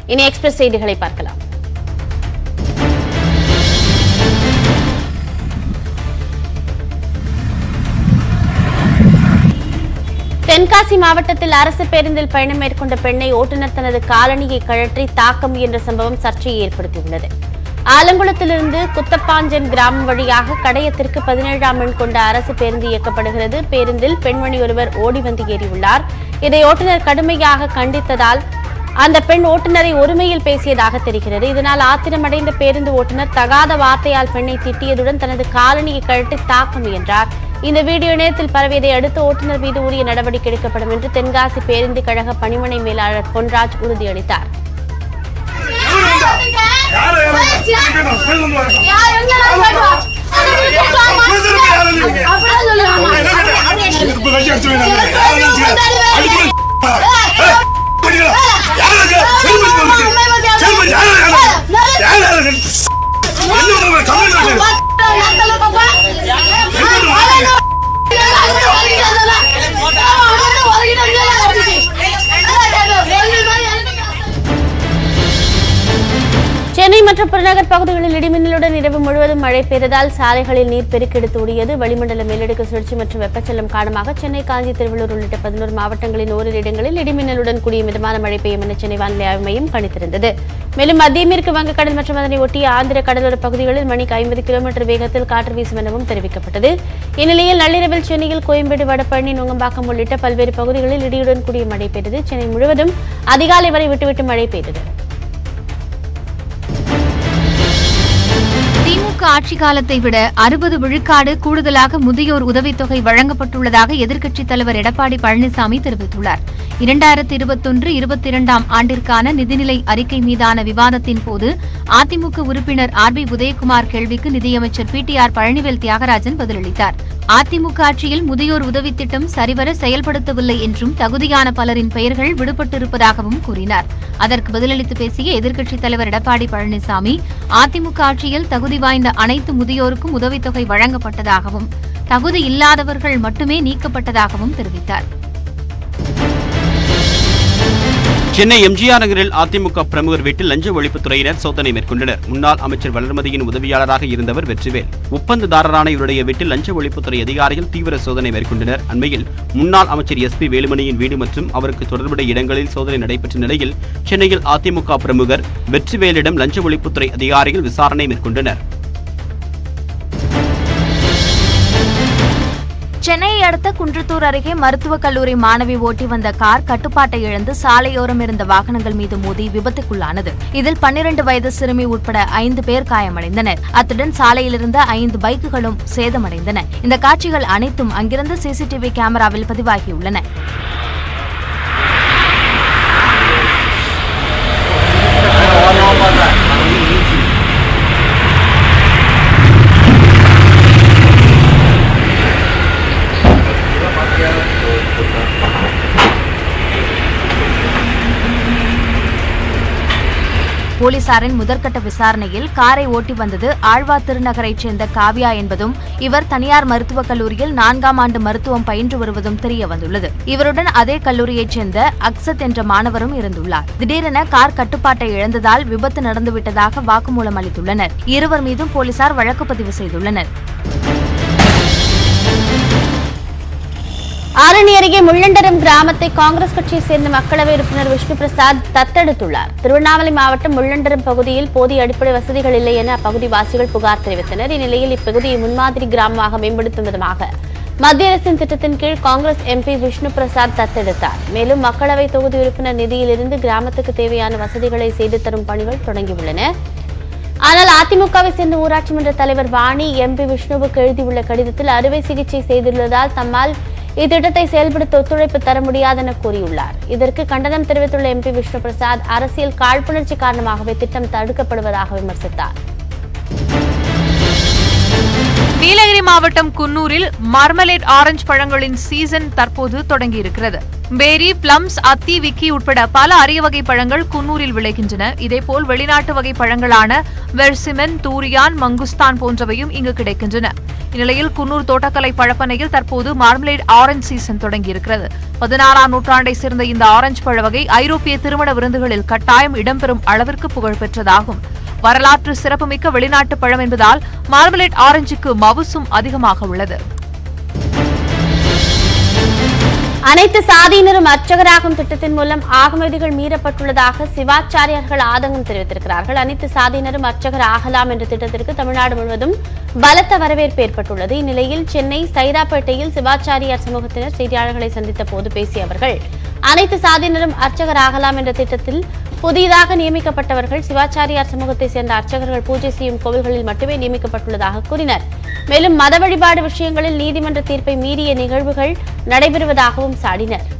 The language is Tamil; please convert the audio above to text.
இனி எக்ஸ்பிரஸ் செய்திகளை பார்க்கலாம் தென்காசி மாவட்டத்தில் அரசு பேருந்தில் பயணம் மேற்கொண்ட பெண்ணை ஓட்டுநர் தனது காலணியை கழற்றி தாக்க முயன்ற சம்பவம் சர்ச்சையை ஏற்படுத்தியுள்ளது ஆலங்குளத்திலிருந்து குத்தப்பாஞ்சன் கிராமம் வழியாக கடையத்திற்கு பதினேழாம் எண் கொண்ட அரசு பேருந்து இயக்கப்படுகிறது பேருந்தில் பெண்மணி ஒருவர் ஓடி வந்து ஏறியுள்ளார் இதை ஓட்டுநர் கடுமையாக கண்டித்ததால் அந்த பெண் ஓட்டுநரை ஒருமையில் பேசியதாக தெரிகிறது இதனால் ஆத்திரமடைந்த பேருந்து ஓட்டுநர் தகாத வார்த்தையால் பெண்ணை திட்டியதுடன் தனது காலணியை கழட்டி தாக்க முயன்றார் இந்த வீடியோ இணையத்தில் பரவியதை அடுத்து ஓட்டுநர் மீது உரிய நடவடிக்கை எடுக்கப்படும் என்று தென்காசி பேருந்து கழக பணிமனை மேலாளர் பொன்ராஜ் உறுதியளித்தார் யாரு யாரு செல் வந்து வாங்க இப்ப கட்டி அடிச்சு வைங்க. யாரு நினைச்சு? அடிச்சு வை. ஏய், படிக்கல. யாரு நினைச்சு? செல் பண்ணி போடுங்க. செல் பண்ணி யாரு யாரு? யாரு யாரு? என்ன பண்ணுங்க? கம்ப்ளைண்ட் பண்ணுங்க. சென்னை மற்றும் புறநகர் பகுதிகளில் இடிமின்னலுடன் இரவு முழுவதும் மழை பெய்ததால் சாலைகளில் நீர் பெருக்கெடுத்து ஓடியது வளிமண்டல மேலடுக்கு சுழற்சி மற்றும் வெப்பச்சலனம் காரணமாக சென்னை காஞ்சி திருவள்ளூர் உள்ளிட்ட பதினோரு மாவட்டங்களின் ஓரிரு இடங்களில் இடிமின்னலுடன் கூடிய மிதமான மழை பெய்யும் என சென்னை வானிலை ஆய்வு மையம் கணித்திருந்தது மேலும் மத்திய மேற்கு வங்கக்கடல் மற்றும் அதனை ஒட்டிய ஆந்திர கடலோர பகுதிகளில் மணிக்கு ஐம்பது கிலோமீட்டர் வேகத்தில் காற்று வீசும் எனவும் தெரிவிக்கப்பட்டது இந்நிலையில் நள்ளிரவில் சென்னையில் கோயம்பேடு வடபழனி நுங்கம்பாக்கம் உள்ளிட்ட பல்வேறு பகுதிகளில் இடியுடன் கூடிய மழை பெய்தது சென்னை முழுவதும் அதிகாலை வரை விட்டுவிட்டு மழை பெய்தது திமுக ஆட்சி காலத்தை விட அறுபது விழுக்காடு கூடுதலாக முதியோர் உதவித்தொகை வழங்கப்பட்டுள்ளதாக எதிர்க்கட்சித் தலைவர் எடப்பாடி பழனிசாமி தெரிவித்துள்ளார் இரண்டாயிரத்தி இருபத்தொன்று இருபத்தி இரண்டாம் ஆண்டிற்கான நிதிநிலை அறிக்கை மீதான விவாதத்தின் போது அதிமுக உறுப்பினர் ஆர் பி உதயகுமார் கேள்விக்கு நிதியமைச்சர் P T R Palanivel Thiagarajan பதிலளித்தார் அதிமுக ஆட்சியில் முதியோர் உதவித் திட்டம் சரிவர செயல்படுத்தவில்லை என்றும் தகுதியான பலரின் பெயர்கள் விடுபட்டிருப்பதாகவும் கூறினார் அதற்கு பதிலளித்து பேசிய எதிர்க்கட்சித் தலைவர் எடப்பாடி பழனிசாமி அதிமுக ஆட்சியில் தகுதி வாய்ந்த அனைத்து முதியோருக்கும் உதவித்தொகை வழங்கப்பட்டதாகவும் தகுதி இல்லாதவர்கள் மட்டுமே நீக்கப்பட்டதாகவும் தெரிவித்தார் சென்னை எம்ஜிஆர் நகரில் அதிமுக பிரமுகர் வீட்டில் லஞ்ச ஒழிப்புத்துறையினர் சோதனை மேற்கொண்டனர் முன்னாள் அமைச்சர் வளர்மதியின் உதவியாளராக இருந்தவர் வெற்றிவேல் ஒப்பந்ததாரரான இவருடைய வீட்டில் லஞ்ச ஒழிப்புத்துறை அதிகாரிகள் தீவிர சோதனை மேற்கொண்டனர் அண்மையில் முன்னாள் அமைச்சர் எஸ் பி வேலுமணியின் வீடு மற்றும் அவருக்கு தொடர்புடைய இடங்களில் சோதனை நடைபெற்ற நிலையில் சென்னையில் அதிமுக பிரமுகர் வெற்றிவேலிடம் லஞ்ச ஒழிப்புத்துறை அதிகாரிகள் விசாரணை மேற்கொண்டனர் சென்னையை அடுத்த குன்றத்தூர் அருகே மருத்துவக் கல்லூரி மாணவி ஓட்டி வந்த கார் கட்டுப்பாட்டை இழந்து சாலையோரம் இருந்த வாகனங்கள் மீது மோதி விபத்துக்குள்ளானது இதில் பன்னிரண்டு வயது சிறுமி உட்பட ஐந்து பேர் காயமடைந்தனர் அத்துடன் சாலையில் இருந்த ஐந்து பைக்குகளும் சேதமடைந்தன இந்த காட்சிகள் அனைத்தும் அங்கிருந்த சிசிடிவி கேமராவில் பதிவாகியுள்ளன போலீசாரின் முதற்கட்ட விசாரணையில் காரை ஓட்டி வந்தது ஆழ்வார் திருநகரைச் சேர்ந்த காவ்யா என்பதும் இவர் தனியார் மருத்துவக் கல்லூரியில் நான்காம் ஆண்டு மருத்துவம் பயின்று வருவதும் தெரிய வந்துள்ளது இவருடன் அதே கல்லூரியைச் சேர்ந்த அக்சத் என்ற மாணவரும் இருந்துள்ளார் திடீரென கார் கட்டுப்பாட்டை இழந்ததால் விபத்து நடந்துவிட்டதாக வாக்குமூலம் அளித்துள்ளனர் இருவர் மீதும் போலீசார் வழக்கு பதிவு செய்துள்ளனர் ஆரணி அருகே முள்ளண்டரம் கிராமத்தை காங்கிரஸ் கட்சியை சேர்ந்த மக்களவை உறுப்பினர் விஷ்ணு பிரசாத் தத்தெடுத்துள்ளார் திருவண்ணாமலை மாவட்டம் முள்ளண்டரம் பகுதியில் போதிய அடிப்படை வசதிகள் இல்லை என அப்பகுதி வாசிகள் புகார் தெரிவித்தனர் இந்நிலையில் இப்பகுதியை முன்மாதிரி கிராமமாக மேம்படுத்தும் விதமாக மத்திய அரசின் திட்டத்தின் கீழ் காங்கிரஸ் எம்பி விஷ்ணு பிரசாத் தத்தெடுத்தார் மேலும் மக்களவை தொகுதி உறுப்பினர் நிதியிலிருந்து கிராமத்துக்கு தேவையான வசதிகளை செய்து தரும் பணிகள் தொடங்கியுள்ளன ஆனால் அதிமுகவை சேர்ந்த ஊராட்சி மன்ற தலைவர் வாணி எம்பி விஷ்ணுவுக்கு எழுதியுள்ள கடிதத்தில் அறுவை சிகிச்சை செய்துள்ளதால் தம்மால் இத்திட்டத்தை செயல்படுத்த ஒத்துழைப்பு தர முடியாதென கூறியுள்ளார் இதற்கு கண்டனம் தெரிவித்துள்ள எம்பி விஷ்ணு பிரசாத் அரசியல் காழ்ப்புணர்ச்சி காரணமாகவே திட்டம் தடுக்கப்படுவதாக விமர்சித்தார் நீலகிரி மாவட்டம் குன்னூரில் மார்மலேட் ஆரஞ்சு பழங்களின் சீசன் தற்போது தொடங்கியிருக்கிறது பேரி பிளம்ஸ் அத்தி விக்கி உட்பட பல அரிய வகை பழங்கள் குன்னூரில் விளைகின்றன இதேபோல் வெளிநாட்டு வகை பழங்களான வெர்சிமன் தூரியான் மங்குஸ்தான் போன்றவையும் இங்கு கிடைக்கின்றன இந்நிலையில் குன்னூர் தோட்டக்கலை பழப்பனையில் தற்போது மார்மலேட் ஆரஞ்சு சீசன் தொடங்கியிருக்கிறது பதினாறாம் நூற்றாண்டை சேர்ந்த இந்த ஆரஞ்சு பழ வகை ஐரோப்பிய திருமண விருந்துகளில் கட்டாயம் இடம்பெறும் அளவிற்கு புகழ் பெற்றதாகும் வரலாற்று சிறப்புமிக்க வெளிநாட்டு பழம் என்பதால் மார்மலேட் ஆரஞ்சுக்கு மவுசும் அதிகமாக உள்ளது அனைத்து சாதியினரும் அர்ச்சகராகும் திட்டத்தின் மூலம் ஆகம விதிகள் மீறப்பட்டுள்ளதாக சிவாச்சாரியார்கள் ஆதங்கம் தெரிவித்திருக்கிறார்கள் அனைத்து சாதியினரும் அர்ச்சகர் ஆகலாம் என்ற திட்டத்திற்கு தமிழ்நாடு முழுவதும் பலத்த வரவேற்பு ஏற்பட்டுள்ளது இந்நிலையில் சென்னை சைதாப்பேட்டையில் சிவாச்சாரியார் சமூகத்தினர் செய்தியாளர்களை சந்தித்த போது பேசிய அவர்கள் அனைத்து சாதியினரும் அர்ச்சகர் ஆகலாம் என்ற திட்டத்தில் புதிதாக நியமிக்கப்பட்டவர்கள் சிவாச்சாரியார் சமூகத்தை சேர்ந்த அர்ச்சகர்கள் பூஜை செய்யும் கோவில்களில் மட்டுமே நியமிக்கப்பட்டுள்ளதாக கூறினர் மேலும் மத வழிபாடு விஷயங்களில் நீதிமன்ற தீர்ப்பை மீறிய நிகழ்வுகள் நடைபெறுவதாகவும் சாடினர்